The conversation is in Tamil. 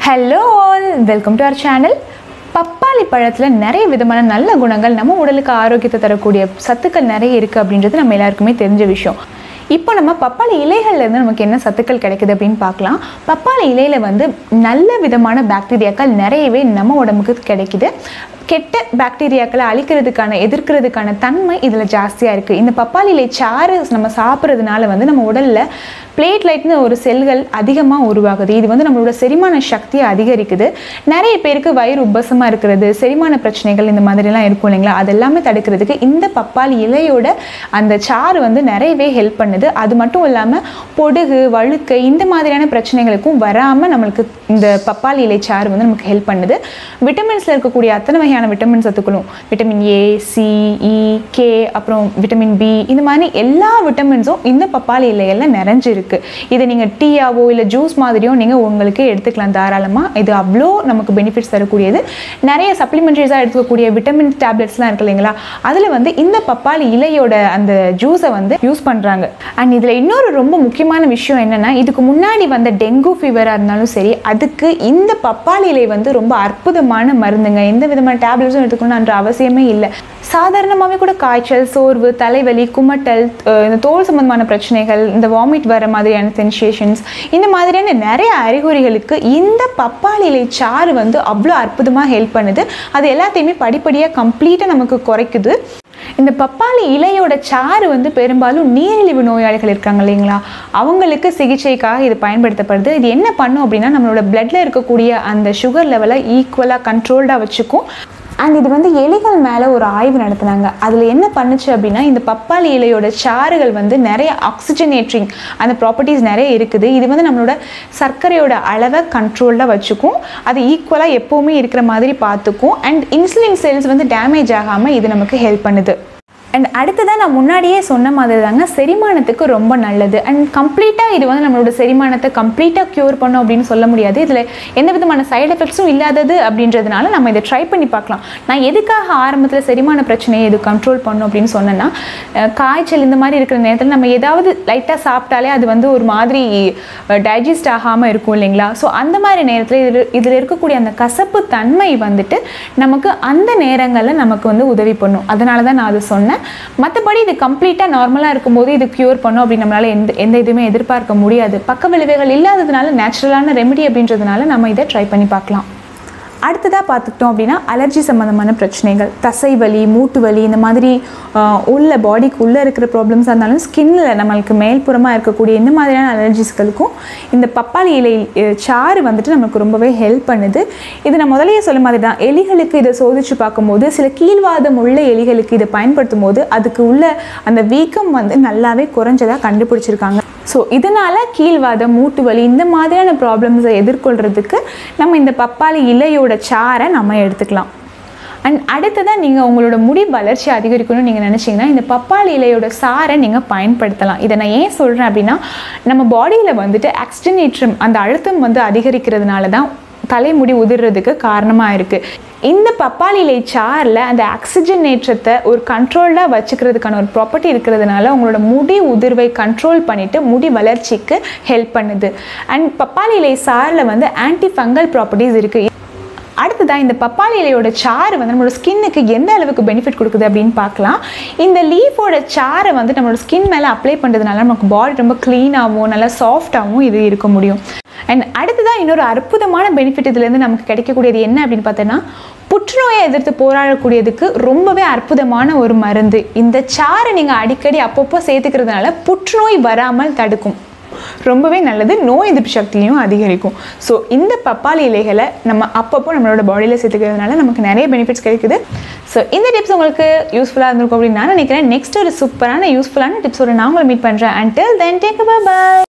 hello all welcome to our channel பப்பாளி பழத்தில் நிறைய விதமான நல்ல குணங்கள் நம்ம உடலுக்கு ஆரோக்கியத்தை தரக்கூடிய சத்துக்கள் நிறைய இருக்குது அப்படின்றது நம்ம எல்லாருக்குமே தெரிஞ்ச விஷயம் இப்போ நம்ம பப்பாளி இலைகள்லேருந்து நமக்கு என்ன சத்துக்கள் கிடைக்குது அப்படின்னு பார்க்கலாம் பப்பாளி இலையில் வந்து நல்ல விதமான பாக்டீரியாக்கள் நிறையவே நம்ம உடம்புக்கு கிடைக்குது கெட்ட பாக்டீரியாக்களை அழிக்கிறதுக்கான எதிர்க்கிறதுக்கான தன்மை இதில் ஜாஸ்தியாக இருக்குது இந்த பப்பாளி இலை சாறு நம்ம சாப்பிட்றதுனால வந்து நம்ம உடலில் பிளேட்லைட்னு ஒரு செல்கள் அதிகமாக உருவாகுது இது வந்து நம்மளோட செரிமான சக்தியை அதிகரிக்குது நிறைய பேருக்கு வயிறு உப்பசமாக இருக்கிறது செரிமான பிரச்சனைகள் இந்த மாதிரிலாம் இருக்கும் இல்லைங்களா அதெல்லாமே தடுக்கிறதுக்கு இந்த பப்பாளி இலையோட அந்த சாறு வந்து நிறையவே ஹெல்ப் பண்ணுது அது மட்டும் இல்லாமல் பொடுகு வழுக்கை இந்த மாதிரியான பிரச்சனைகளுக்கும் வராமல் நம்மளுக்கு இந்த பப்பாளி இலை சாறு வந்து நமக்கு ஹெல்ப் பண்ணுது விட்டமின்ஸில் இருக்கக்கூடிய அத்தனை வகையான விட்டமின் சத்துக்களும் vitamin A C E K அப்புறம் விட்டமின் பி இந்த மாதிரி எல்லா விட்டமின்ஸும் இந்த பப்பாளி இலைகளில் நிறைஞ்சிருக்கு இதை நீங்கள் டீயாவோ இல்லை ஜூஸ் மாதிரியோ நீங்கள் உங்களுக்கு எடுத்துக்கலாம் தாராளமாக இது அவ்வளோ நமக்கு பெனிஃபிட்ஸ் தரக்கூடியது நிறைய சப்ளிமெண்ட்ரிஸாக எடுத்துக்கக்கூடிய விட்டமின் டேப்லெட்ஸ்லாம் இருக்கு இல்லைங்களா அதில் வந்து இந்த பப்பாளி இலையோட அந்த ஜூஸை வந்து யூஸ் பண்ணுறாங்க அண்ட் இதில் இன்னொரு ரொம்ப முக்கியமான விஷயம் என்னென்னா இதுக்கு முன்னாடி வந்த டெங்கு ஃபீவராக இருந்தாலும் சரி அதுக்கு இந்த பப்பாளி இலை வந்து ரொம்ப அற்புதமான மருந்துங்க எந்த விதமான டேப்லெட்ஸும் எடுத்துக்கணும்ன்ற அவசியமே இல்லை சாதாரணமாகவே கூட காய்ச்சல் சோர்வு தலைவலி குமட்டல் அஹ் இந்த தோல் சம்பந்தமான பிரச்சனைகள் இந்த வாமிட் வர மாதிரியான சென்சேஷன்ஸ் இந்த மாதிரியான நிறைய அறிகுறிகளுக்கு இந்த பப்பாளி இலை சாறு வந்து அவ்வளோ அற்புதமாக ஹெல்ப் பண்ணுது அது எல்லாத்தையுமே படிப்படியாக கம்ப்ளீட்டாக நமக்கு குறைக்குது இந்த பப்பாளி இலையோட சாறு வந்து பெரும்பாலும் நீரிழிவு நோயாளிகள் இருக்காங்க இல்லைங்களா அவங்களுக்கு சிகிச்சைக்காக இது பயன்படுத்தப்படுது இது என்ன பண்ணும் அப்படின்னா நம்மளோட பிளட்ல இருக்கக்கூடிய அந்த சுகர் லெவலை ஈக்குவலாக கண்ட்ரோல்டாக வச்சுக்கும் அண்ட் இது வந்து எலிகள் மேலே ஒரு ஆய்வு நடத்தினாங்க அதில் என்ன பண்ணுச்சு அப்படின்னா இந்த பப்பாளி இலையோட சாறுகள் வந்து நிறைய ஆக்சிஜனேட்ரிங் அந்த ப்ராப்பர்ட்டிஸ் நிறைய இருக்குது இது வந்து நம்மளோட சர்க்கரையோட அளவை கண்ட்ரோல்டாக வச்சுக்கும் அது ஈக்குவலாக எப்போவுமே இருக்கிற மாதிரி பார்த்துக்கும் அண்ட் இன்சுலின் செல்ஸ் வந்து டேமேஜ் ஆகாமல் இது நமக்கு ஹெல்ப் பண்ணுது அண்ட் அடுத்ததாக நான் முன்னாடியே சொன்ன மாதிரி தாங்க செரிமானத்துக்கு ரொம்ப நல்லது அண்ட் கம்ப்ளீட்டாக இது வந்து நம்மளோட செரிமானத்தை கம்ப்ளீட்டாக க்யூர் பண்ணும் அப்படின்னு சொல்ல முடியாது இதில் எந்த விதமான சைடு எஃபெக்ட்ஸும் இல்லாதது அப்படின்றதுனால நம்ம இதை ட்ரை பண்ணி பார்க்கலாம் நான் எதுக்காக ஆரம்பத்தில் செரிமான பிரச்சனையை இது கண்ட்ரோல் பண்ணும் அப்படின்னு சொன்னேன்னா அஹ், காய்ச்சல் இந்த மாதிரி இருக்கிற நேரத்தில் நம்ம ஏதாவது லைட்டாக சாப்பிட்டாலே அது வந்து ஒரு மாதிரி டைஜஸ்ட் ஆகாமல் இருக்கும் இல்லைங்களா ஸோ அந்த மாதிரி நேரத்தில் இது இதில் இருக்கக்கூடிய அந்த கசப்பு தன்மை வந்துட்டு நமக்கு அந்த நேரங்களில் நமக்கு வந்து உதவி பண்ணும் அதனால தான் நான் அதை சொன்னேன் மற்றபடி இது கம்ப்ளீட்டாக நார்மலாக இருக்கும்போது இது க்யூர் பண்ணும் அப்படின்னு நம்மளால் எந்த எந்த இதுவுமே எதிர்பார்க்க முடியாது பக்க விளைவுகள் இல்லாததுனால நேச்சுரலான ரெமெடி அப்படின்றதுனால நம்ம இதை ட்ரை பண்ணி பார்க்கலாம் அடுத்ததாக பார்த்துக்கிட்டோம் அப்படின்னா அலர்ஜி சம்மந்தமான பிரச்சனைகள் தசை வலி மூட்டு வலி இந்த மாதிரி ஆஹ், உள்ள பாடிக்கு உள்ளே இருக்கிற ப்ராப்ளம்ஸாக இருந்தாலும் ஸ்கின்ல நம்மளுக்கு மேல்புறமாக இருக்கக்கூடிய இந்த மாதிரியான அலர்ஜிஸ்களுக்கும் இந்த பப்பாளி இலை அஹ், சாறு வந்துட்டு நமக்கு ரொம்பவே ஹெல்ப் பண்ணுது இது நான் முதலையே சொல்ல மாதிரி தான் எலிகளுக்கு இதை சோதிச்சு பார்க்கும்போது சில கீழ்வாதம் உள்ள எலிகளுக்கு இதை பயன்படுத்தும் போது அதுக்கு உள்ள அந்த வீக்கம் வந்து நல்லாவே குறைஞ்சதாக கண்டுபிடிச்சிருக்காங்க ஸோ இதனால் கீழ்வாதம் மூட்டு வலி இந்த மாதிரியான ப்ராப்ளம்ஸை எதிர்கொள்கிறதுக்கு நம்ம இந்த பப்பாளி இலையோட சாறை நம்ம எடுத்துக்கலாம் அண்ட் அடுத்ததாக நீங்கள் உங்களோட முடி வளர்ச்சி அதிகரிக்கணும்னு நீங்கள் நினச்சிங்கன்னா இந்த பப்பாளி இலையோட சாறை நீங்கள் பயன்படுத்தலாம் இதை நான் ஏன் சொல்கிறேன் அப்படின்னா நம்ம பாடியில் வந்துட்டு ஆக்சிஜனேற்றம் அந்த அழுத்தம் வந்து அதிகரிக்கிறதுனால தான் தலைமுடி உதிர்றதுக்கு காரணமாக இருக்குது இந்த பப்பாளி இலை சாறில் அந்த ஆக்சிஜனேற்றத்தை ஒரு கண்ட்ரோல்டாக வச்சுக்கிறதுக்கான ஒரு ப்ராப்பர்ட்டி இருக்கிறதுனால உங்களோட முடி உதிர்வை கண்ட்ரோல் பண்ணிவிட்டு முடி வளர்ச்சிக்கு ஹெல்ப் பண்ணுது அண்ட் பப்பாளி இலை சாறில் வந்து ஆன்டி ஃபங்கல் ப்ராப்பர்ட்டிஸ் இருக்குது அடுத்ததாக இந்த பப்பாளி இலையோட சாறு வந்து நம்மளோட ஸ்கின்னுக்கு எந்த அளவுக்கு பெனிஃபிட் கொடுக்குது அப்படின்னு பார்க்கலாம் இந்த லீஃபோட சாறை வந்து நம்மளோட ஸ்கின் மேலே அப்ளை பண்ணுறதுனால நமக்கு பாடி ரொம்ப க்ளீனாகவும் நல்லா சாஃப்டாகவும் இது இருக்க முடியும் அண்ட் அடுத்ததாக இன்னொரு அற்புதமான பெனிஃபிட் இதுலேருந்து நமக்கு கிடைக்கக்கூடியது என்ன அப்படின்னு பார்த்தோன்னா புற்றுநோயை எதிர்த்து போராடக்கூடியதுக்கு ரொம்பவே அற்புதமான ஒரு மருந்து இந்த சாறை நீங்கள் அடிக்கடி அப்பப்போ சேர்த்துக்கிறதுனால புற்றுநோய் வராமல் தடுக்கும் ரொம்பவே நல்லது நோய் எதிர்ப்பு சக்தியையும் அதிகரிக்கும் ஸோ இந்த பப்பாளி இலைகளை நம்ம அப்பப்போ நம்மளோட பாடியில் சேர்த்துக்கிறதுனால நமக்கு நிறைய பெனிஃபிட்ஸ் கிடைக்குது ஸோ இந்த டிப்ஸ் உங்களுக்கு யூஸ்ஃபுல்லாக இருந்திருக்கும் அப்படின்னு நான் நினைக்கிறேன் நெக்ஸ்ட் ஒரு சூப்பரான யூஸ்ஃபுல்லான டிப்ஸோட நான் உங்களை மீட் பண்ணுறேன் and till then take bye